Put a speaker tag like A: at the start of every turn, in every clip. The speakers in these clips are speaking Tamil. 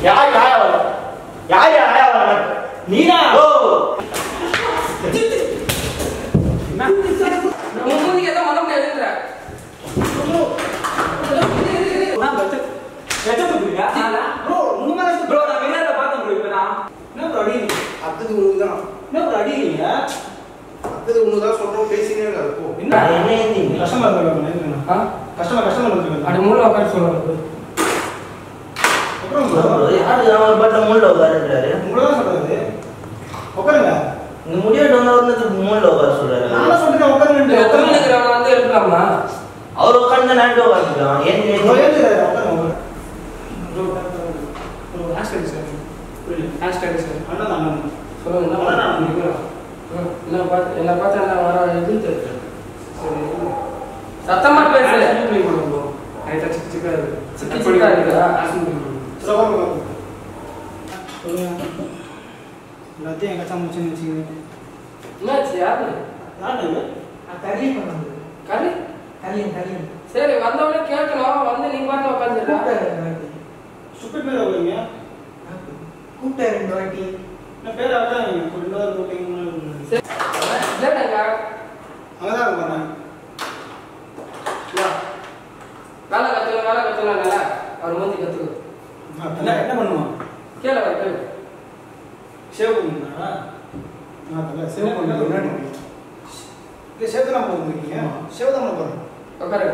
A: யார் யாயா வர யார் யாயா வர நீனா ஓ
B: உன் மூஞ்சிக்கு எதுவும் பண்ண முடியாதுன்ற
A: ப்ரோ உங்க மேல
C: ப்ரோ நான் விளையாட பார்த்தேன் ப்ரோ இப்போ நான்
A: என்ன ப்ரோ அடி
D: அத்தது உனக்கு தான்
A: என்ன ப்ரோ அடி நீங்க
D: அத்தது உனக்கு தான் சொல்றோம் பேசினே இருக்காது போ
A: என்ன கஸ்டமர்
B: ஆ?
A: கஸ்டமர் கஸ்டமர் வந்துருக்காங்க
B: அப்படி மூணு உட்கார சொல்லுவாங்க
A: அப்புறம் ப்ரோ
E: யாரு அவன் பட்ட மூணுல உட்காருன்றாரு
A: உங்களை தான் சொல்றது உட்காருங்க
E: இந்த முடிவெட்டு வந்தவர்னு மூணுல உட்கார சொல்றாரு
A: நான் சொல்றேன் உட்காருங்க
B: எத்தனை இருக்கிறவங்க வந்து எடுக்கலாமா
E: அவர் உட்காந்து நாட்டு உட்காந்துக்கலாம் ஏன்
A: ப்ரோ
E: நீ-
A: ஏத்துறாரு உட்காருங்க
B: bro bro hashtag sir hashtag sir
A: அண்ணன் அண்ணன்
B: சொல்லுங்க என்ன பண்ணுறீங்க என்ன பார்த்து என்ன பார்த்து என்ன வர இது தெரியுது சரி சத்தமா பேசு சிக்கு சிக்கா இருக்கா
A: எல்லாத்தையும் எங்க சமைச்சுன்னு வச்சுக்கிறேன்
B: என்னாச்சு யாரு
A: யாரு இது?
B: கறி
F: கல்யாணம் கல்யாணம்
B: சரி வந்தவொடனே கேட்கணும் வந்து நீங்க பாட்டு உட்காந்துருக்கா
A: சுப்பிட் பேர் வரீங்க
F: கூப்பிட்டேன் ரெண்டு வாட்டி
A: என்ன பேர் அதான் ஒரு இன்னொரு கூட்டிங்க
B: சரி இல்லைங்க
A: அங்கதான் இருப்பாங்க
B: வேலை கத்துக்கணும் வேலை கத்துக்கணும்ல அவர் மூஞ்சி கத்துக்கு
A: என்ன என்ன பண்ணுவான்
B: கேளு அவர் கேளு
A: சேவ் பண்ணுறா நான் தலை சேவ் பண்ணுறது முன்னாடி இல்லை சேவ் தான் போட்டுருக்கீங்க சேவ் தான் போகிறேன்
B: உட்காரு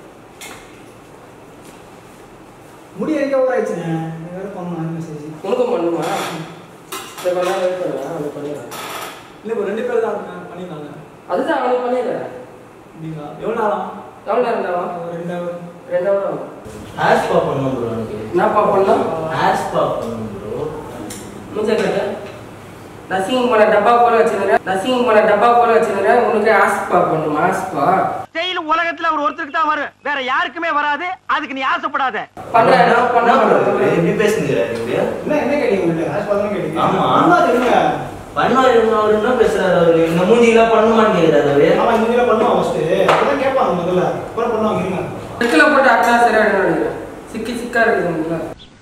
A: முடி எங்க ஓவர் ஆயிடுச்சுங்க வேற பண்ணணும் மெசேஜ்
B: உனக்கும் பண்ணுமா சரி கொஞ்ச நேரம் வெயிட் பண்ணுங்க அது பண்ணிடுறேன்
C: இல்லை இப்போ ரெண்டு பேர் தான் பண்ணியிருந்தாங்க
B: அதுதான் அவனுக்கு பண்ணிடுறேன்
C: அப்படிங்களா எவ்வளோ நாளாம்
B: எவ்வளோ நேரம் தான்
C: ஒரு ரெண்டு hour.
B: ரெண்டு ஹவர் ஆகும்
E: ஹேர் ஸ்பா பண்ணணும் ப்ரோ எனக்கு
B: என்னப்பா பண்ணலாம்
E: ஹேர் ஸ்பா பண்ணணும் ப்ரோ
B: மூஞ்ச கட்டு நசிங் பண்ண டப்பா போல வச்சிருக்கிறேன் நசிங் பண்ண டப்பா போல வச்சிருக்கிறேன் உனக்கு ஆஸ்பா பண்ணுமா ஆஸ்பா
G: செயல் உலகத்துல அவர் ஒருத்தருக்கு தான் வரும் வேற யாருக்குமே வராது அதுக்கு நீ ஆசைப்படாத
B: பண்றேன் நான்
E: என்ன
B: பண்ண
E: bro இது? எப்படி பேசுங்கிறாரு இவரு
A: என்ன என்ன கேட்டீங்க உங்கள்கிட்ட ஹேஷ் பால் கேட்டீங்க
E: ஆமா.
A: அண்ணா தெரியுங்க
E: பண்ணுவாரு அவர் என்ன பேசுறாரு அவரு இந்த மூஞ்சிலாம் பண்ணுமான்னு கேக்குறாரு அவரு
A: ஆமா இந்த மாதிரி பண்ணுவான் ஃபர்ஸ்ட் அப்பதான் கேட்பாங்க முதல்ல அப்புறம் பண்ணுவாங்க இருங்க
B: செக்கில் போட்டு அட்டா சரியாயிடும் நினைக்கிறேன் சிக்கி சிக்கா இருக்குதுங்களா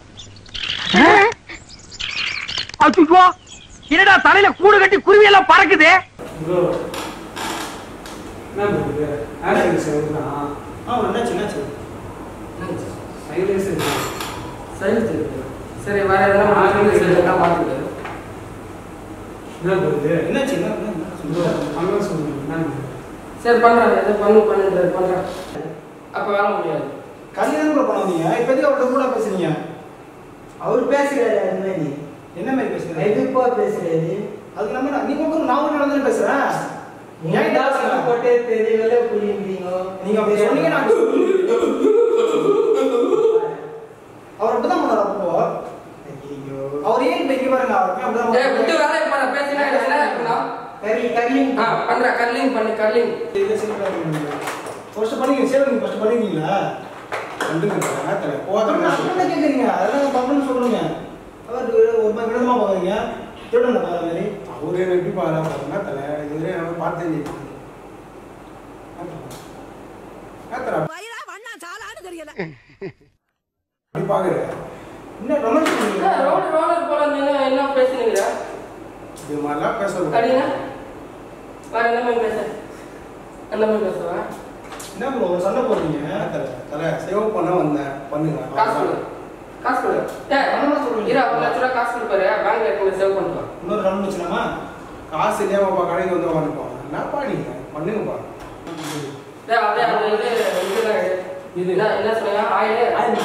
G: அச்சுக்கோ என்னடா தலையில கூடு கட்டி குருவி எல்லாம் பறக்குது
C: ப்ரோ என்ன ப்ரோ இது ஆக்சுவலி சார் தான்
A: ஆ என்னாச்சு என்னாச்சு
C: சைலன்ஸ் இருக்கு
B: சரி சரி சரி வேற எதனா மாற்றி சரி எல்லாம் மாற்றிட்டு
C: என்ன ப்ரோ இது
A: என்னாச்சு என்ன என்ன- என்ன
C: ப்ரோ
A: சொல்லுங்க
C: அங்கே சொல்லுங்க என்ன
B: சரி பண்றேன் எதை பண்ணு பண்ணுறது பண்றேன் அப்ப வர முடியாது
A: கல்யாணம் கூட பண்ண வந்தீங்க இப்போதைக்கு அவர்கிட்ட கூட பேசுறீங்க
F: அவர் பேசுறாரு அது மாதிரி
A: என்ன மாதிரி பேசுறீங்க
F: எதிர்ப்பா பேசுறாரு
A: அதுக்கு நம்ம நீங்க உட்காந்து நான் ஒரு நடந்து பேசுறேன்
F: நீங்க
A: ஏன்
F: தான்
A: பேசுறீங்க?
F: போட்டு தெரியல புரியுறீங்க
A: நீங்க அப்படி சொன்னீங்க நான் அவர் அப்படிதான் பண்ணாரு அப்போ
F: ஐயோ
A: அவர் ஏன் இப்ப இங்க பாருங்க அவருக்கு
B: ஏய், விட்டு
A: அப்படிதான்
B: வேலை பண்ண பேசினா எனக்கு என்ன இருக்கணும்
F: கறி கறியும்
B: ஆ பண்றேன் கர்லிங் பண்ணு கர்லிங்
A: ஃபர்ஸ்ட் பண்ணிங்க சேவ் நீங்க ஃபர்ஸ்ட் பண்ணிருக்கீங்களா அப்புறம் கேக்குறீங்க அதெல்லாம் பப்பன்னு சொல்லுங்க அவர் ஒரு மாதிரி விதமா பாக்குறீங்க திருடன் பாக்குற மாதிரி
D: அவரு என்ன எப்படி பாரு பாருங்க தலை இதுவரை நம்ம பார்த்தே இல்லை. ஏத்தரா, அப்படி பாக்குற
A: என்ன ரொமான்ஸ்
B: என்ன ரோடு ரோலர் போல இருந்தீங்கன்னா என்ன பேசுனீங்க
D: இது மாதிரிலாம் பேசக்கூடாது
B: கடினா வேற என்ன மாதிரி பேச என்ன மாதிரி பேசுவா
A: என்ன ப்ரோ ஒரு சண்டை போடுறீங்க
D: தலை தலை சேவ் பண்ண வந்தேன் பண்ணுங்க
B: காசு கொடு காசு கொடு ஏய்
A: என்ன சொல்றீங்க?
B: இரு ஒரு லட்ச ரூபா காசு கொடுப்பாரு பேங்க்ல எடுத்து சேவ் பண்ணிக்கலாம்
A: இன்னொரு ரன் வச்சுனாமா
D: காசு இல்லையாமாப்பா கடைக்கு வந்து வாங்கிப்போம் என்னப்பா நீங்க பண்ணுங்கப்பா
B: டேய் அப்படியே அந்த இது இதுதான் எடு.
C: இது.
B: என்ன என்ன சொன்னீங்க ஆயில்
C: ஆயில்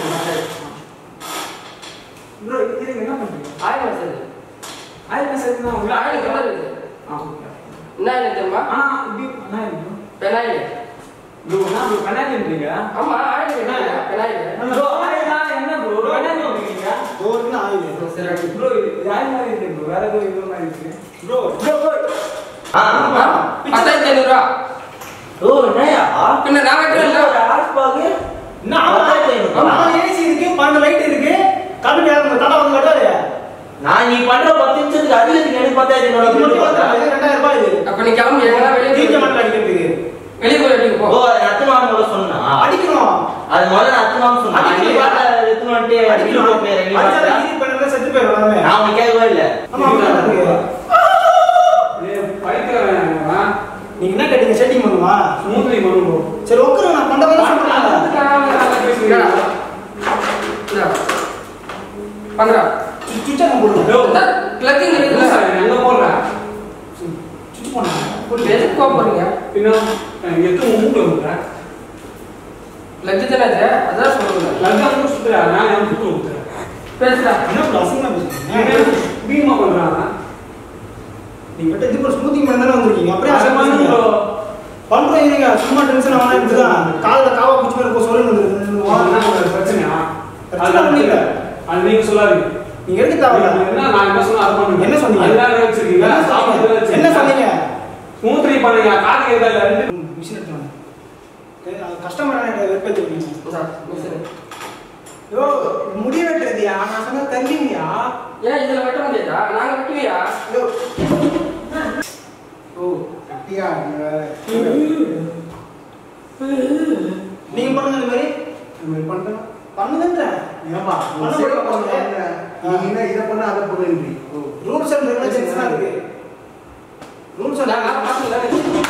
C: ப்ரோ இது என்ன பண்ணுறீங்க
B: ஆயில் மசாஜ்
C: ஆயில் மெசேஜ் தான் உள்ள
B: ஆயில் கலர் இருக்குது
C: ஆ ஓகே
B: என்ன ஆயில் தெரியுமா
C: ஆ இப்படி என்ன ப்ரோ
B: பெனாயில்
C: ப்ரோ என்ன ப்ரோ கண்ணாடின்றீங்க
B: ஆமா ஆயில் கிடையாது பெனாயில்
C: ப்ரோ ஆயிலா என்ன ப்ரோ கண்ணாடின்றீங்க
A: டோருக்கு ஆயுது
B: சரி
C: ப்ரோ இது ஆயில் மாதிரி இருக்கு ப்ரோ வேற ஏதோ இது மாதிரி இருக்கு
A: ப்ரோ
C: ப்ரோ ப்ரோ
E: ஆ
B: ஆ பத்தாயிரத்தி ஐநூறுரூவா
E: ஓ என்னயா
B: பின்ன நான் வெட்டுறேன்ல
E: ஹேர் ஸ்பாக்கு
A: நான் ஏசி இருக்கு பன்னெண்டு லைட் இருக்கு கம்மி நேரம் தலை வந்து கட்டாரு
E: நான் நீ பண்ற பத்து நிமிஷத்துக்கு அதிகத்துக்கு எனக்கு பத்தாயிரத்தி
A: இது மட்டும்
E: ஐநூறு
A: வந்து இது ரெண்டாயிரம் ரூபாய் இது
B: அப்ப நீ கிளம்பு எங்கன்னா வெளியே
A: தீஞ்ச
B: போய்
A: மண்டல அடிக்கிறதுக்கு
B: வெளியே போய் எடுத்துட்டு
E: ஓ
B: போ
E: அது அத்துமான் முதல்ல சொன்னா
A: அடிக்கணும்
E: அது முதல்ல அத்துமான் சொன்னா நீ
A: அடிக்கலையா?
E: பார்த்தா எடுத்துன்னு வந்துட்டு
A: அடிக்கணும்
E: அடிக்கணும் பேர் நீ
A: அடிச்சாதான்
E: பார்த்தா
A: இது பண்ண செத்து போயிடும் எல்லாமே
E: நான் உனக்கு கேட்கவே இல்லை
A: ஆமா அப்படிதான் இருக்கு.
C: ஏய், பைத்தியக்காரன் இவன்.
A: நீங்க என்ன கேட்டீங்க செட்டிங் பண்ணுமா
C: ஸ்மூத்லி பண்ணு bro.
A: சரி உட்காரு நான் பண்ற வேலை சொல்றேன்
C: அதுக்காக நல்லா பேசுறீங்க.
B: பண்றா
A: சுவிட்சை நான் போடுறேன்
C: யோ,
B: பிளக்கிங்
C: இல்ல
B: இருக்குல்ல
C: சார், எங்க போடுற?
A: சுவிட்ச் பண்ணேன்
B: எதுக்கு போறீங்க
C: பின்ன, எனக்கு எத்தனை மூட்டை வந்துடுற?
B: பிளக் தானே அது அதான் சொல்லுங்க
C: லக்கா மூட்டு சுத்துறா, நான் என் மூட்டை ஊத்துறேன்.
B: பேசுடா
A: என்ன bro அசிங்கமா பேசுறீங்க
C: என்ன பீமா பண்றான்?
A: நீங்க கிட்ட இது ஸ்மூத்திங் பண்ண தானே வந்திருக்கீங்க அப்படியே
C: அதை
A: அசிங்கமா
C: பண்ணு bro.
A: பண்றோம் இருங்க சும்மா டென்ஷன் ஆனா இப்படிதான் காலைல காவா குச்சி மாதிரி இருக்கும் சொல்லி
C: என்ன உங்களுக்கு பிரச்சனையா?
A: பிரச்சனை
C: அது
A: ஒண்ணும் இல்ல.
C: அது நீங்க சொல்லாதீங்க.
A: நீங்க எடுக்க தேவையில்ல
C: நீங்க என்ன, நான் என்ன சொன்னா அதை பண்ணுங்க.
A: என்ன சொன்னீங்க?
C: அதுதான் வச்சிருக்கீங்க.
A: என்ன
C: சாப்பிட்டு
A: சொன்னீங்க?
C: வச்சிருக்கீங்க.
A: என்ன சொன்னீங்க
C: ஸ்மூத்லி பண்ணுங்க காது கேட்கல ரெண்டு
A: மிஷின் எடுத்து வாங்க. ஏய், அது கஸ்டமர் என்ன வெறுப்பேற்றுவீங்க
F: யோ முடி வெட்டுறதுயா நான் சொன்ன தள்ளிங்கயா
B: ஏன் இதுல வெட்ட முடியாதா நாங்க வெட்டுவியா
F: யோ
A: ஓ
F: கட்டியா நீ வேற
A: நீங்க பண்ணுங்க இந்த மாதிரி
F: இந்த மாதிரி பண்றேன்
A: பண்ணுங்கன்றேன்
F: ஏமா
A: பண்ண
F: சேவ்
A: முடியும்,
F: பண்ண
A: பண்ணுங்க.
F: நீங்க என்ன இதை பண்ண அதை பண்ணுன்றீ
A: ரூல்ஸ் அண்ட் ரெகுலேஷன்ஸ் தான் இருக்கு ரூல்ஸ் அண்ட்
B: நான் பாத்துக்கிறேன்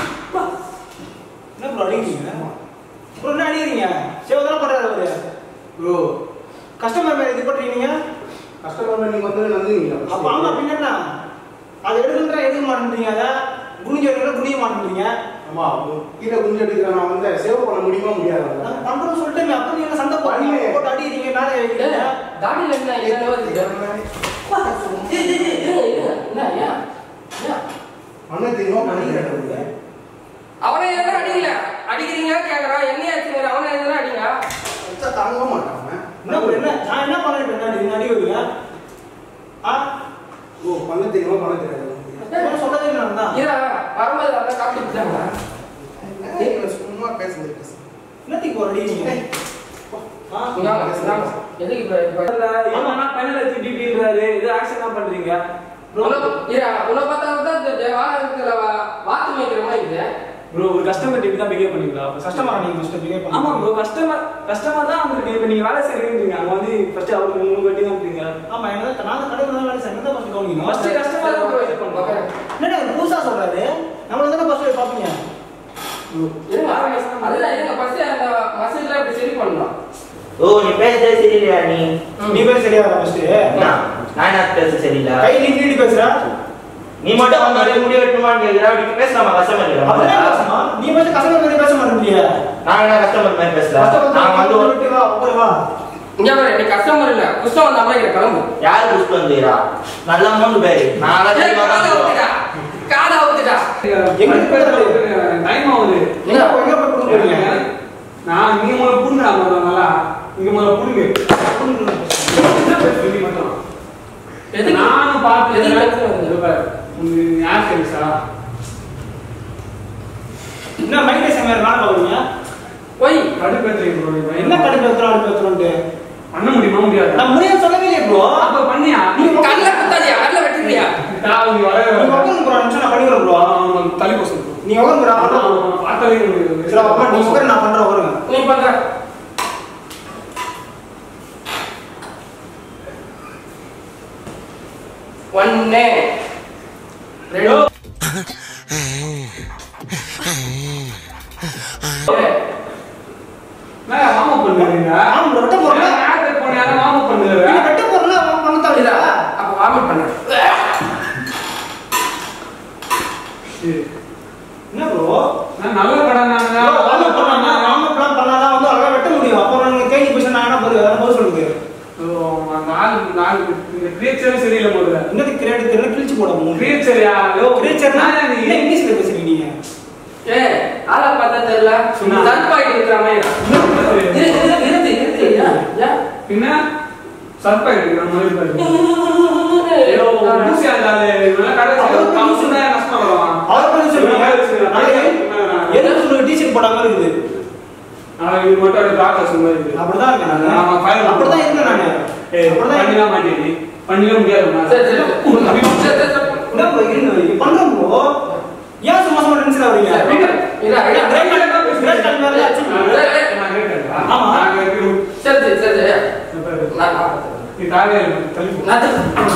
A: என்ன ப்ரோ அடிக்கிறீங்க ப்ரோ என்ன அடிக்கிறீங்க சேவ் தானே பண்றாரு அவரு
F: ப்ரோ
A: கஸ்டமர் மேல இது பண்றீங்க
F: கஸ்டமர் நீங்க வந்து நந்துவீங்களா
A: அப்ப ஆமா பின்ன என்ன அது எடுக்கன்றா எடுக்க மாட்டேன்றீங்க அதை குனிஞ்சு எடுக்கிற குனிய மாட்டேன்றீங்க
F: ஆமா கீழே குஞ்சு எடுக்கிற நான் வந்து சேவ் பண்ண முடியுமா முடியாதா
A: நான் பண்றோம் சொல்லிட்டு அப்ப நீங்க சண்டை போடுறீங்க
F: பண்ணு.
A: போட்டு அடிக்கிறீங்க நானே வைக்கிறீங்க
B: தாடியில என்ன என்னவோ இருக்கு ஏய், ஏய், ஏய், இருங்க, இருங்க. என்ன ஏன் ஏன்?
F: பண்ண தெரியுமா பண்ணிக்கிறேன்
B: அவனை எதுவும் அடிக்கல அடிக்கிறீங்க கேக்குறான் என்னையா ஆச்சுங்கிற அவனை எதுவும் அடிங்க
F: வச்சா தாங்க மாட்டான்
A: என்ன bro, என்ன நான் என்ன பண்ணேன் இப்ப என்ன நீங்க அடி வைக்கிறீங்க ஆ
F: ஓ பண்ண தெரியுமா பண்ண தெரியாது
A: நான் சொல்றதே நான் தான்
B: இரா வரும்போது அதை காப்பி விட்டாங்க
F: என்ன சும்மா பேசுறது பேசு
A: என்னத்துக்கு போற அடிக்கிறீங்க ஆ
B: எதுக்கு இப்ப இப்ப
C: இவனா பெண்ணல திட்டின்றாரு இது ஆக்ஷன் தான் பண்றீங்க
B: உன்னை- இரா, உன்னை பார்த்தா தான் இந்த வாகனத்துல வா- வாத்து மேய்க்கிற மாதிரி இருக்குது
C: ப்ரோ ஒரு கஸ்டமர் டிப் தான் பிஹேவ் பண்ணீங்களா
A: கஸ்டமர் நீங்க ஃபர்ஸ்ட் பிஹேவ் பண்ணுங்க
C: ஆமா ப்ரோ கஸ்டமர் கஸ்டமர் தான் வந்துருக்கு இப்போ நீங்க வேலை செய்றீங்க அங்க வந்து ஃபர்ஸ்ட் அவருக்கு மூணு கட்டி தான் இருக்கீங்க
A: ஆமா எனக்கு நான் கடையில் தான் வேலை செய்யணும் தான் ஃபர்ஸ்ட் கவனிக்கணும்
C: ஃபர்ஸ்ட் கஸ்டமர் தான் ப்ரோ இது பண்ணுவாங்க
A: என்னடா இது புதுசா சொல்றாரு நம்மள தானே ஃபர்ஸ்ட் பாப்பீங்க
B: இருங்க, அதுதான் இருங்க ஃபர்ஸ்ட் அந்த மசில்ல இப்படி சரி பண்ணணும்
E: ஓ நீ பேசுறதே சரியில்லையா நீ
A: நீ பேர் சரியா ஃபர்ஸ்ட்
E: என்ன? நான் என்ன பேச சரியில்லை
A: கை நீட்டி நீட்டி பேசுற
E: நீ மட்டும் வந்து அப்படியே முடி வெட்டுமான்னு கேட்கிற அப்படி பேசலாமா கஸ்டமர்
A: அப்படியே பேசணும் நீ மட்டும் கஸ்டமர் மாதிரி பேச மாட்டேங்கிறியா
E: நான் என்ன கஸ்டமர் மாதிரி பேசல நான் வந்து ஒரு
A: விட்டு வா போய் வா
B: இங்க பாரு நீ கஸ்டமர் இல்ல குஷ்டம் வந்த மாதிரி கிளம்பு
E: யாரு புஷ் வந்துறா நல்ல மூணு பேரு நான்
B: ஏய்,
E: தெளிவா
B: காதை
E: தான்
B: ஊத்துடா காதை ஊத்துடா
C: எங்க டைம் ஆகுது
A: எங்க போய் எங்க போய் கொடுக்குறீங்க
C: நான் நீங்க முதல்ல புடுங்கடா முதல்ல நல்லா இங்க முதல்ல புடுங்க என்ன பேசுறீங்க நீ மட்டும்
B: எதுக்கு?
C: நானும் பார்த்து
B: எதுக்கு பிரச்சனை வருது?
C: உங்களுக்கு யார் தெரியுசா
A: என்ன மைண்ட் சமையல் நாள் பாக்குறீங்க
B: போய்
C: கடுப்பேற்றுறீங்க ப்ரோ நீங்க
A: என்ன கடுப்பு எத்தனை அடுப்பு எத்தனை
C: பண்ண முடியுமா முடியாது
A: நான் முடியாது சொல்லவே இல்லையே ப்ரோ
C: அப்ப பண்ணியா
A: நீ
B: கண்ணில் குத்தாதியா கண்ணில் வெட்டுறியா
C: நான் உங்க வர
A: நீ உட்காந்து ப்ரோ நிமிஷம் நான் பண்ணிக்கிறேன் ப்ரோ
C: தள்ளி போக சொல்லுங்க
A: நீ உட்காந்து ப்ரோ
C: பார்த்தாலே
A: சரி அப்பா நீ உட்காரு நான் பண்றேன் உட்காருங்க
B: நீ பண்ற ஒன்னு ரெண்டு
C: நான் மாமா பண்ணுறீங்க
A: ஆமா ப்ரோ வெட்ட போறல
C: யாருக்கு போன மாமா
A: நீ
C: பண்ணுறேன்
A: வெட்ட போறல அவன் பண்ண
B: இதா,
A: தேவையில்ல
B: அப்ப வாமிட் பண்ண
A: என்ன ப்ரோ
C: நான் நல்ல படம்
A: வாங்க பண்ணா வாங்க பிளான் பண்ணாதான் வந்து அழகா வெட்ட முடியும் அப்புறம் நீங்க கேள்வி கொஸ்டின் நான் என்ன பதில் வேற பதில் சொல்லுங்க
C: நாலு நாலு இந்த கிரீச்சர் சரியில்லை முதல்ல
A: என்னது கிரேட் தெரியல கிழிச்சு போட மூணு
C: கிரீச்சர் யா யோ
A: கிரேச்சர்னா
C: நான் நீ
A: என்ன இங்கிலீஷ்ல பேசுறீங்க நீங்க
B: ஏ ஆளா பார்த்தா தெரியல
C: சும்மா.
B: தற்பாயிட்டு இருக்கிற மாதிரி இரு, இரு, இரு, இரு, இரு, ஏன், ஏன்?
C: பின்ன சர்ப்பா இருக்கிற மாதிரி பாரு ஐயோ ஊசி ஆண்டாலே இவெல்லாம் கடை
A: அவருக்கு
C: கம்சு தான் நஷ்டம் வரும்
A: அவர் பண்ணி சொல்லுங்க எதுக்கு சொல்லுங்க டீச்சர் போட்ட மாதிரி இருக்குது
C: நான் இது மட்டும் அப்படியே டாக்டர் சொன்ன மாதிரி இருக்கு
A: அப்படிதான் இருக்கேன்
C: ஆமா, file
A: நானு அப்படிதான் இருக்கேன் நானு
C: ஏய்
A: அப்படிதான் இருக்கேன்.
C: பண்ணிடலாம் மாட்டேன் பண்ணிட முடியாது
B: சரி, சரி, சரி, சரி, சரி.
A: என்ன bro, இருங்க, இது பண்றோம் bro. ஏன் சும்மா சும்மா டென்ஷன் ஆகுறீங்க
B: சரி, இரு, இரு, இரு.
A: break time தான் பேசுறீங்க. break time வேற ஆச்சு. ஆமா.
B: சரி, சரி, சரி, சரி. நான் நான் பார்த்துக்கிறேன்.
C: நீ தாவே தள்ளி போ.
B: நான் தான்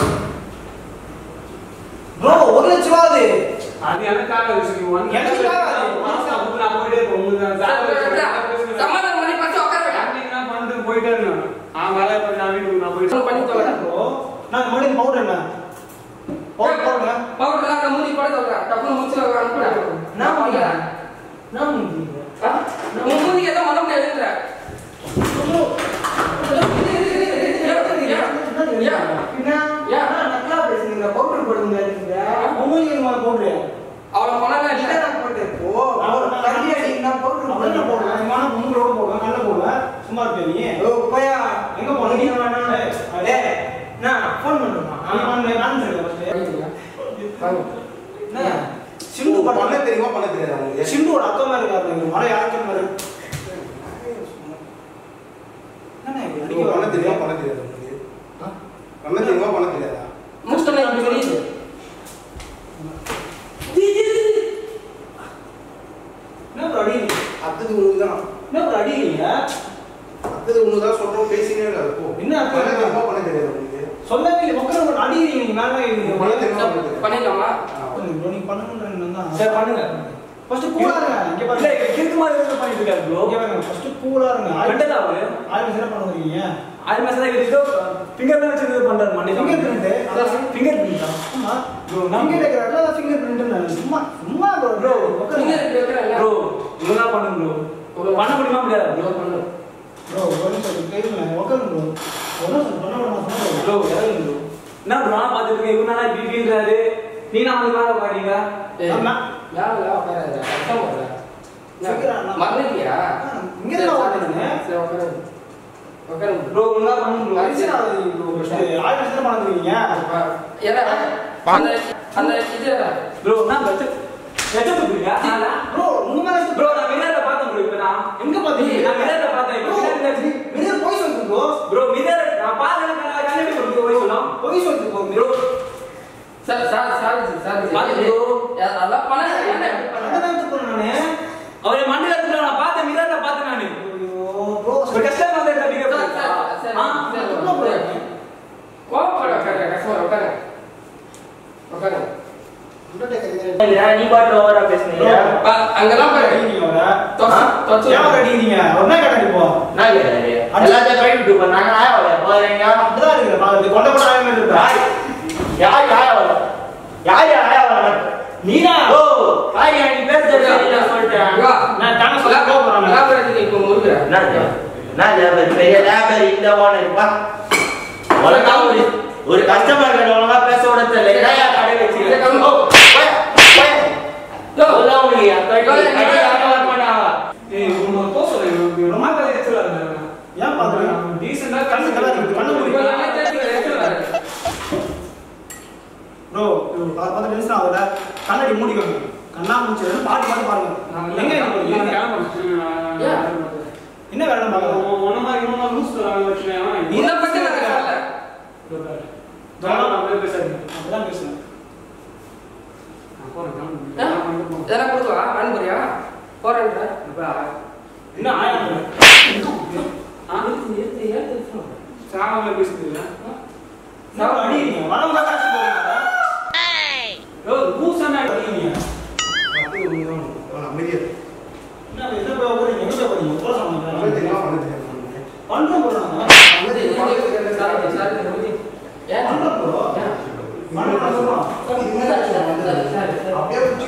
A: ப்ரோ ஒரு லட்ச ரூபா அது
C: அது எனக்காக விஷயம் ஒன்
A: எனக்கு ஆகாது.
C: மாசம் வந்து நான் போயிட்டே இருப்பேன் உங்களுக்கு நான் சாப்பிட்டு
B: சமாதானம் பண்ணி ஃபர்ஸ்ட் உட்கார வைடா.
C: ஃபேமிலிக்கு நான் பண்ணிட்டு போயிட்டே இருக்கேன் நான் வேலை பண்ணி நான் வீட்டுக்கு நான் போயிட்டு
B: பண்ணி தொலைடா.
A: ப்ரோ நான் மறுபடியும் பவுடர் என்ன பவுடர் பவுடர்
B: பவுடர் எல்லாம் நான் மூடி போட சொல்றேன். டப்புனு மூச்சுல அனுப்புடா.
E: நான்
B: பண்றேன்.
E: நான் முடியல
B: ஆ? உன் மூஞ்சிக்கு எதுவும் பண்ண முடியாதுன்ற. ஏன்? ஏன்?
E: நக்கலா பேசுறீங்க பவுடர் போடுங்க நீங்க
A: உங்களுக்கு என்ன பவுடர்
B: அவளை பண்ணலாம் இல்ல.
E: இல்ல போட்டு போ கல்வி அடிங்கன்னா பவுடர்
A: அவன் என்ன
E: போடுங்க
A: போடுவேன் விமானம் உங்களோட போடுவேன் கல்ல போடுவேன் சும்மா இருப்பியா நீ
E: ஓ பையா
A: எங்க போன நீ வேணா
E: டேய் நான் ஃபோன் பண்ணுமா
A: நான் சொல்லுங்க
B: வாங்க.
E: என்ன
A: சிந்து
F: பண்ண
A: பண்ண
F: தெரியுமா பண்ண தெரியாதா உங்களுக்கு
A: சிண்டுவோட அக்கா மாதிரி இருக்காரு மழை யாருக்கிற மாதிரி என்னண்ணா இப்படி
F: நீங்க பண்ண
A: அடிக்க
F: தெரியுமா பண்ண தெரியாதா உங்களுக்கு பண்ண தெரியுமா பண்ண தெரியாதா
B: முடிச்சிட்டோம்னா இப்படி தெரியுது.
A: என்ன ஒரு அடி
F: அத்தது உங்களுக்கு தான்
A: என்ன ஒரு அடிக்கிறீங்க
F: அத்தது உங்களுக்கு தான் சொல்றோம் பேசினே இருக்காது போ
A: என்ன அர்த்தம்?
F: பண்ண தெரியுமா பண்ண தெரியாதா உங்களுக்கு
A: சொல்லவே இல்லை உட்கார ஒரு அடிக்கிறீங்க நீங்க மேல
F: நீங்க பண்ண தெரியுமா பண்ண தெரியாதா
B: பண்ணிடலாமா
A: ப்ரோ நீங்க பண்ணணும்ன்றது தான்
C: சரி பண்ணுங்க
A: ஃபர்ஸ்ட் கூலா இருங்க இங்க
C: இல்ல
A: பாருங்க
C: கிறுக்கு மாதிரி இருந்து பண்ணிட்டு இருக்காரு ப்ரோ
A: இங்க பாருங்க ஃபர்ஸ்ட் கூலா இருங்க
C: கண்டதா அவரு
A: ஆயிரம் சில பண்ண வரீங்க
C: அது மாதிரி தான் இது ஃபிங்கர் தான் வச்சு இது பண்றாரு மண்ணி
A: ஃபிங்கர் பிரிண்ட்
C: ஃபிங்கர் பிரிண்ட் தான்
A: ஆமா
C: ப்ரோ
A: ஃபிங்கர் இருக்கிற இடத்துல ஃபிங்கர் பிரிண்ட் சும்மா சும்மா ப்ரோ ப்ரோ
B: நீங்க
A: உட்காருங்க
B: இப்படி வைக்கிறேன்ல.
C: ப்ரோ இவனா பண்ணுங்க ப்ரோ பண்ண முடியுமா முடியாது
B: இவ்வளவு பண்ணு.
A: ப்ரோ ஒரு நிமிஷம் கையில் உட்காருங்க ப்ரோ ஒரு நிமிஷம் பண்ண விட மாட்டேன்
C: ப்ரோ இறங்குங்க ப்ரோ என்ன ப்ரோ நான் பார்த்துட்டு இருக்கேன் இவனா இப்படி இப்படின்றாரு நீ நான் வந்து மேலே உட்காரீங்க
B: ஏய்,
A: ஆமா.
B: மேல மேல உட்காராத. கஷ்டம் வருதா?
A: சீக்கிரம் அண்ணா.
B: மறந்துட்டியா?
A: இங்க தான் உட்காருங்க
B: சரி, உட்காரு. உட்காரு.
C: ப்ரோ ஒழுங்கா பண்ணுங்க ப்ரோ
A: அரிசி ஆகுது ப்ரோ ஃபர்ஸ்ட் ஆயிரம் சில பண்ணுவீங்க
B: வா. ஏடா, அந்த அந்த இது ஏடா?
C: ப்ரோ நான் வச்சு எச்ச துப்புறீங்க
A: ப்ரோ உங்க மேல
C: ப்ரோ நான் மிரர்ல பார்த்தேன் ப்ரோ இப்போ நான்
A: எங்க பாத்தீங்க
C: நான் மிரர்ல பார்த்தேன் இப்போ மிரர்ல
A: மிரர் போய் சொல்லுங்க ப்ரோ
C: ப்ரோ மிரர் நான் பார்த்தேன் கண்ணாடி கொடுத்து போய் சொல்லலாம்
A: போய் சொல்லுங்க bro
C: bro
B: sir, sir, sir, sir,
C: பாத்து
B: சார்.
C: bro.
B: ஏ, அதெல்லாம் பண்ணாத, ஏன்டா இப்படி பண்ண?
A: அதான் சொல்றேன் நானு
C: அவரை மண்ணில இருந்து நான் பார்த்தேன் மிரர்ல பார்த்தேன் நானு
A: ஐயோ ப்ரோ
C: ஒரு கஷ்டம் வந்து கட்டிக்க
B: சார், சார், சார்,
C: ஆ
B: சார்,
A: உள்ள
B: உட்காரு.
A: போறேன்
B: கோவப்பட உட்காரு, கஷ்டமா உட்காரு. உட்காரு.
E: இல்ல நீ பாட்டு ஓவரா பேசுனீங்க
B: பா, அங்கெல்லாம் பாரு.
A: அடிக்கிறீங்க அவரை
B: தொச்சு, தொச்சு.
A: ஏன் அவரை அடிக்கிறீங்க ஒரு நாள் கட்டாடி போ
E: நான் கேட்கறேன் எல்லாத்தையும் கழிவிட்டு போ நாங்க ஆய வரல போறீங்க
A: அப்படிதான் இருக்கிற பாக்குறது கொண்ட கூட ஆயிரம் இருக்கா
E: யார் யார் ஆய வரல யார் யார் ஆய வரல நீனா ஓ காரி நீ பேர் தெரியல சொல்லிட்டேன்
B: வா.
A: நான் தானே சொல்ல போறேன்
B: வியாபாரத்துக்கு இப்போ முருகுற.
E: என்ன நான் லேபர் பெரிய லேபர் இந்த ஓனர் பா ஒழுங்கா ஒரு ஒரு கஸ்டமர் கிட்ட ஒழுங்கா பேச விட தெரியல என்னையா கடை வச்சிருக்க ஓ போய் போய்
B: யோ.
E: சொல்ல உனக்கு அத்தனை அடி யாரும் வர மாட்டாங்க
C: ஏய் உங்க போ சொல்லுங்க ரொம்ப கதை எடுத்துறாங்க
A: ஏன் பாக்குறேன்
C: டீசெண்டா
A: கண்ணு கலா இருக்கு கண்ணு
B: இப்போ
A: முடியும்
B: நானே தேடிக்கிறேன், எடுத்துட்டு வரேன்.
A: ப்ரோ பத்து நிமிஷம் ஆகுல கண்ணாடி மூடிக்கோங்க கண்ணா முடிச்சு பாட்டு பாட்டு பாருங்க எங்க இருக்கு போறீங்க?
B: ஏன்?
A: என்ன வேலை பாக்குறோம்
C: ஒன்ன மாதிரி இன்னொரு லூஸ் வச்சுனேன்
B: உன்னை பத்தி நான் சொல்லல.
A: அப்படிதான் பேசுறேன்
B: இதெல்லாம் கொடுக்கவா? வாங்கி போறியா? போறேன்ற.
A: என்ன ஆயிரம்
B: எடுத்து, எடுத்து, எடுத்து வச்சுக்கோ.
C: சாகாம பேசுறீங்க
A: நான் அடிக்கிறீங்க வரவங்க காசு போடுங்க
C: யோ லூசான
A: அடிக்கிறீங்க
F: அமைதியா
A: என்ன என்ன போய் உட்காருங்க எங்க போய் உட்காருங்க போற
F: பண்ண
A: சொன்னாங்க
F: தெரியுமா பண்ண தெரியாதா
A: பண்றோம் போறாங்க
F: பண்ண தெரியுமா பண்ண தெரியாதா
B: சாரி, சாரி, சாரி. ஏன்?
A: பண்றோம் ப்ரோ
B: ஏன்?
A: பண்றோம் சொல்றோம்
B: sorry, sorry, sorry, sorry, sorry.
F: அப்படியே பிடிச்சி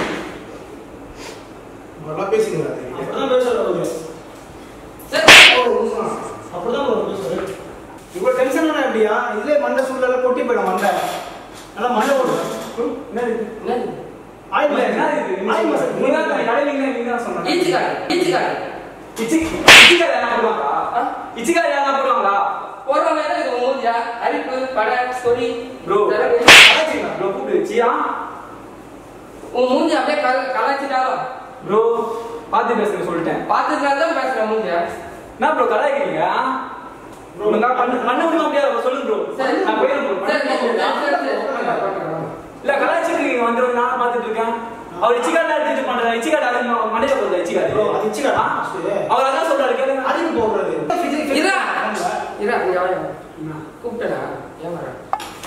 F: நல்லா பேசுங்க
A: அப்படிதான் பேசுறாரு அவரு
B: சரி.
A: அப்படிதான் ப்ரோ பேசுறாரு இவ்வளவு டென்ஷன் எப்படியா இதுலயே மண்டை சூழ்நிலை கொட்டி போயிடும் மண்டை நல்லா மண்டை போடுவேன்
B: என்னது?
A: ஆயில்
C: இல்ல என்ன இது
A: ஆயில் மசாஜ்
C: நீங்க தான் கடையில நீங்க தான் சொன்னாங்க
B: ஈச்சிக்காரி, ஈச்சிக்காரி.
C: இச்சி இச்சிக்கா யாரா போடுவாங்களா
B: ஆ?
C: இச்சிக்கா யாரா போடுவாங்களா
B: போடுறவங்க எதுக்கு இது உன் மூஞ்சியா? அரிப்பு, படை, சொறி,
C: ப்ரோ
B: சிறகு.
C: கலாச்சிங்களா ப்ரோ கூப்பிட்டு சியா
B: உன் மூஞ்சி அப்படியே கல- கலாய்ச்சிட்டாலும்
C: ப்ரோ பார்த்து பேசுங்க சொல்லிட்டேன்
B: பார்த்ததுனால தான் பேசுறேன் மூஞ்சியா
C: என்ன ப்ரோ கலாய்க்கிறீங்க ப்ரோ நான் பண்ண பண்ண முடியுமா அப்படியே சொல்லுங்க ப்ரோ
B: சரி
C: நான் போயிடுறேன் ப்ரோ
B: சரி, சரி, சரி, சரி, சரி. பண்றேன், பண்றேன்.
C: இல்ல கலாய்ச்சிருக்கீங்க வந்து நான் பார்த்துட்டு இருக்கேன் அவர் இச்சிகாட்டா எடுத்து பண்றாரு இச்சிகாட்டா அது மண்டையில போகுது
A: ப்ரோ
C: இச்சிகாட்டு
A: அது இச்சுக்கடா
C: அவர் அதான் சொல்றாரு கேளுங்க
A: அதுக்கு போடுறது
B: இரா. இரா, நீ இங்க வாயா.
C: என்ன?
B: கூப்பிட்டேனா ஏன் வர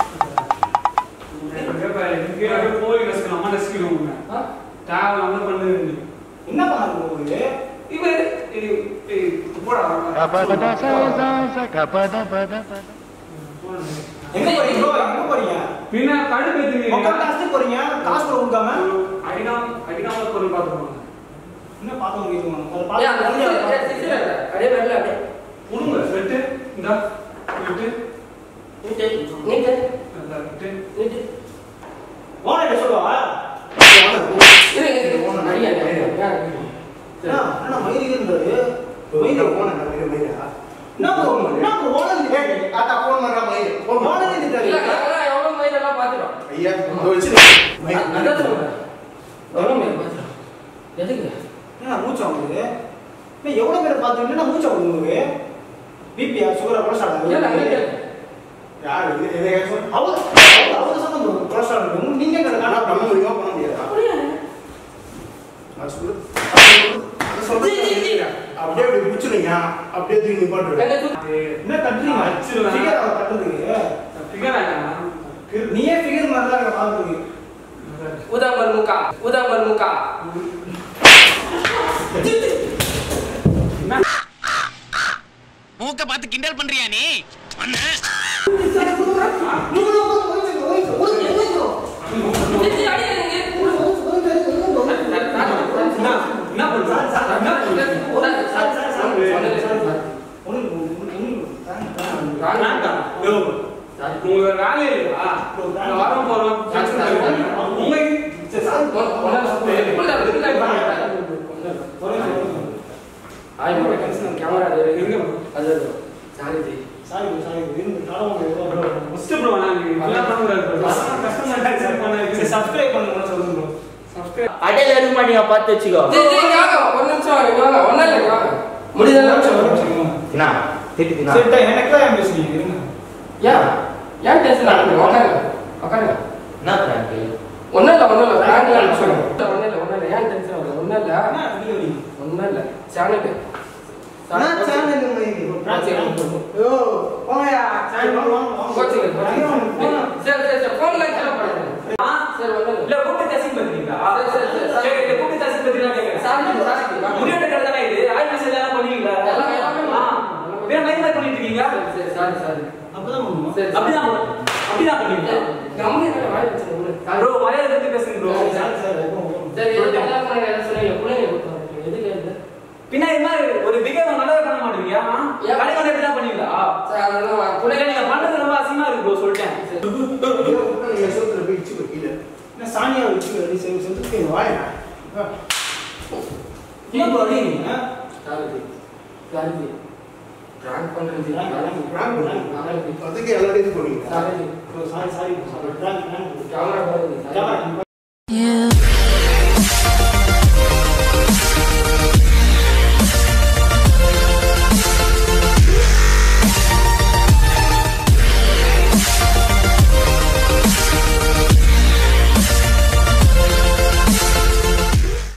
C: ஏப்பா, இதுக்கே அப்படியே போய் ரசிக்கலாம், அம்மா ரசிக்கணும் உன்னை.
B: ஆ?
C: தேவையில்லாம பண்ணுது நீ.
A: என்ன பண்ணாரு உங்களுக்கு
C: இவரு, ஏய், ஏய், போடா, வா. போடா.
A: எங்க போறீங்க bro? எங்க போறீங்க
C: பின்ன கடுப்பு ஏத்துவீங்க.
A: உட்காந்து அழைச்சிட்டு போறீங்க காசு கூட கொடுக்காம
C: அடிக்காம- அடிக்காம பொருள் பார்த்துக்கோங்க.
A: என்ன பார்க்க முடியுமா அதை
B: ஏன் அந்த சிசில- ஏன்
A: பார்த்து
B: சிசில இல்ல? அப்படியே வரல அப்படியே
C: உடுங்க, வெட்டு. இந்தா, வெட்டு.
B: நீட்டு நீட்டு
C: நல்லா வெட்டு.
B: நீட்டு
A: ஓனர் சொல்லுவா
B: இரு இரு இரு அடியா அடியா
A: என்ன என்ன மயிரின்றது மயிரி
F: போன மயிறு மயிரா
A: என்ன bro? என்ன bro? ஓனர்
F: ஏய் தாத்தா ஃபோன் பண்றா மயிறு ஃபோன் பண்ணு.
A: ஓனர் இருக்காரு
B: இல்ல அதெல்லாம் எவ்வளவு மயில் எல்லாம் பாத்துறோம்
F: ஐயா இதோ வச்சு மயிறு
B: அதான் சொல்றேன் எவ்வளவு மயில் பாத்துறோம் எதுக்கு
A: என்ன மூச்சு வாங்குது என்ன எவ்வளவு பேர் பார்த்துட்டு என்ன மூச்சு வாங்குது உங்களுக்கு பிபியா சுகரா கொலஸ்ட்ரால்
B: இல்ல நீட்டு
F: யார் இது இதை சொல்லு.
A: அவர் அவர் அவர் சொன்ன bro, கொலஸ்ட்ரால் இருக்கு நீங்க
F: ஆனா
A: கணக்கா
F: பண்ண முடியுமா பண்ண முடியாதா
B: அப்படியே
F: அது சொல்லு அது சொல்லு. அது சொல்றது அப்படியே அப்படி பிடிச்சிருங்க அப்படியே தூக்கி நிப்பாட்டுருவேன்
B: எங்க தூக்கு
A: என்ன கட்டுறீங்க
C: அடிச்சிருவேன்.
A: ஃபிகர் அவர் கட்டுறதுக்கு
C: figure ஆயிட்டா?
A: நீயே ஃபிகர் மாதிரி தான் எனக்கு பார்க்குறீங்க
B: உதாமல் முக்கா உதாமல் முக்கா
G: மூக்க பார்த்து கிண்டல் பண்றியா நீ அண்ணன்
B: நிறுத்தி அடிக்கிறீங்க.
C: என்ன என்ன பண்ற? என்ன பண்ற? வேண்டாம். யோ, உங்க வேலை இல்லையா? நான் வரேன் போறோம். உங்க
B: ஆய் மொழி கேமரா அது
C: எங்க?
B: அது சாரி ஜி
C: first bro, நான் இங்க இதெல்லாம் பண்ணக்கூடாது bro. பசங்க customer care சரி பண்ண வைக்க-
A: சப்ஸ்கிரைப் பண்ணுங்க சொல்லுங்க bro.
C: subscribe
E: அடையில இருக்க மாட்டியா பார்த்து வச்சுக்கோ
B: ஜி ஜி வாங்க ஒரு நிமிஷம் வாங்க வாங்க ஒண்ணு இல்ல வாங்க முடியுதா
E: என்ன திட்டுனா
A: சரி, டேய், எனக்குலாம் ஏன் பேசுறீங்க? இருங்க.
B: ஏன் ஏன் டென்ஷன் ஆகுது உட்காருங்க உட்காருங்க
E: என்ன prank?
B: ஒண்ணும் இல்ல ஒண்ணும் இல்ல பிராங்க் எல்லாம் சொல்லுங்க ஒண்ணும் இல்ல ஒண்ணும் இல்ல ஏன் டென்ஷன் ஆகுது ஒண்ணும் இல்ல
A: என்ன video அடிக்கிறீங்க?
B: ஒண்ணும் இல்ல சேனலுக்கு
F: நான் சேனல் மயிறு ஐயோ போங்கயா சேனல் வாங்க வாங்க
B: கோச்சிங்க
A: ஐயோ, போனா.
B: சரி சரி சரி போன்ல கேள பண்ணுங்க
C: ஆ?
B: சரி ஒண்ணும்
C: இல்ல,
B: இல்ல
C: கூப்பிட்டு தசிங் பண்றீங்களா?
B: சரி, சரி, சரி.
C: சரி, இல்ல, கூப்பிட்டு தசிங் பண்றீங்களா கேக்குறேன்.
B: சாரி சாரி வாங்க.
C: முடிவு எடுக்கிறது தானே இது? ஆயில் message எல்லாம் பண்ணுவீங்களா?
B: எல்லாமே, எல்லாமே.
C: ஆ. வேற மாதிரி மாதிரி பண்ணிட்டு இருக்கீங்களா?
B: சரி சரி சாரி சாரி
A: அப்பதான் பண்ணுமா?
B: சரி
C: அப்படிதான் பண்ணு- அப்படிதான் பண்ணுவீங்களா?
B: கம்மி தான் வாய் வச்சு விடு
C: bro, மரியாதை கொடுத்து பேசுங்க bro.
A: சரி, சரி, அப்புறம் போங்க.
B: சரி எது கல்யாணம் பண்ணி எதை சொன்னீங்க பிள்ளைங்க கொடுத்தாங்க எதுக்கு இது
C: பின்ன இது மாதிரி ஒரு behavior நல்லாவே பண்ண மாட்டீங்க, ஆ?
B: ஏன்?
C: கடைக்கு வந்து இப்படிதான் பண்ணுவீங்களா?
B: சரி அதெல்லாம்
C: பிள்ளைங்க, நீங்க பண்றது ரொம்ப அசிங்கமா இருக்கு bro, சொல்லிட்டேன்.
F: நீங்க சொல்றது போய் இச்சு வைக்கல
A: என்ன சாணியா வச்சு அப்படி செஞ்சு செஞ்சுட்டு
F: வாயா
A: ஏன் bro அடிக்கிறீங்க?
B: சாரி சாரி பிராங்க் பண்றது
A: Prank, prank,
F: prank
B: சாரி
F: அதுக்கு எல்லாரும் இது பண்ணுவீங்க
B: sorry
A: bro, sorry, sorry, sorry. Prank, prank.
B: Camera போடுறது
A: Camera,